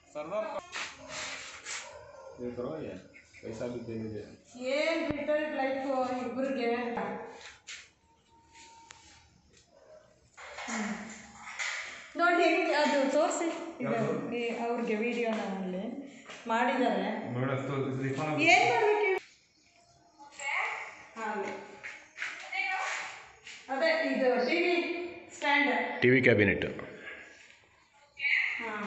ಸರ್ದಾರ್ ಪೈಸಾ ಬಿದ್ದೇನಿದೆ ಏನು retired life ಇಬ್ಬರಿಗೆ ನೋಡಿ ಹೆಂಗೆ ಅದು ತೋರಿಸಿ ಇದು ಈ ಅವ್ರಿಗೆ ವಿಡಿಯೋನ ಅಲ್ಲಿ ಮಾಡಿದ್ದಾರೆ ಏನು ಮಾಡ್ಬೇಕು ಹಾಗೆ ಅದೇ ಇದು T V stand T V cabinet ಹಾಂ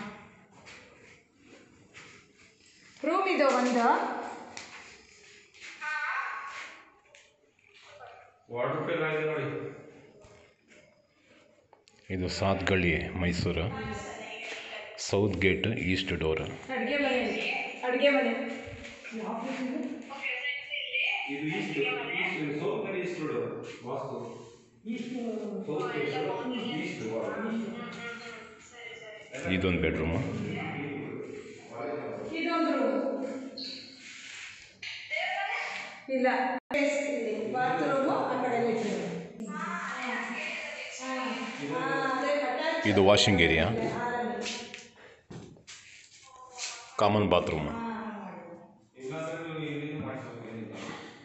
ರೂಮ್ ಇದು ಒಂದು ವಾಟರ್ ಫಿಲ್ ಆಗಿದೆ ನೋಡಿ ಇದು Sathagalli Mysuru south gate east door ಅಡುಗೆ ಮನೆ ಅಡುಗೆ ಮನೆ ಇದು ಈಸ್ಟ್ ಈಸ್ಟ್ ಸೌತ್ ಮೇಲೆ east road vastu south east ಇದೊಂದು ಬೆಡ್ರೂಮು ಇದೊಂದು ರೂಮ್ ಇಲ್ಲ ಬಾತ್ರೂಮು ಆ ಕಡೆ ಲೆಟ್ರಿನ್ ಇದು ವಾಷಿಂಗ್ ಏರಿಯಾ ಕಾಮನ್ ಬಾತ್ರೂಮ್ ಇಲ್ಲಾಂದ್ರೆ ನೀವು ಇಲ್ಲಿ ಮಾಡಿಸ್ಬೇಕು ಏನಿಲ್ಲ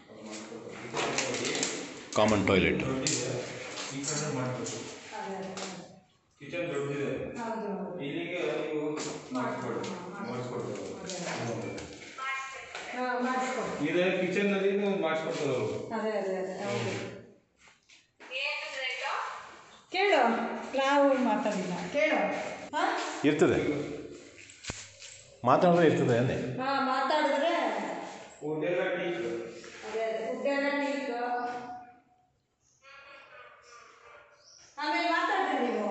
ಕಾಮನ್ ಟಾಯ್ಲೆಟ್ ಈ ಕಡೆ ಮಾಡಬೇಕು ಕಿಚನ್ ದೊಡ್ಡದಿದೆ ಹೌದು ಇಲ್ಲಿಗೆ ನೀವು ಮಾಡಿಸ್ಕೊಡಿ ಮಾಡಿಸ್ಕೊಡ್ತಾರೆ ಹಾಂ ಮಾಡಿಸ್ಕೊಡಿ ಇದೆ ಕಿಚನ್ನಲ್ಲಿ ನೀವು ಮಾಡಿಸ್ಕೊಡ್ತಾರೆ ಅವರು ಅದೇ ಅದೇ ಅದೇ ಹೌದು ಕೇಳು ನಾವು ಮಾತಾಡಿಲ್ಲ ಕೇಳು ಹಾಂ ಇರ್ತದೆ ಮಾತಾಡಿದ್ರೆ ಇರ್ತದೆ ಅಂದೆ ಹಾಂ ಮಾತಾಡಿದ್ರೆ ಊಟೆಲ್ಲ ಟೀಕ್ ಅದೇ ಅದೇ ಫುಡ್ಡೆಲ್ಲ ಟೀಕ್ ಆಮೇಲೆ ಮಾತಾಡ್ರಿ ನೀವು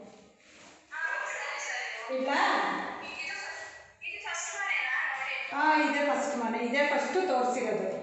ಇಲ್ಲ ಹಾಂ ಇದೇ ಫಸ್ಟ್ ಮನೆ ಇದೇ ಫಸ್ಟು ತೋರಿಸಿರೋದು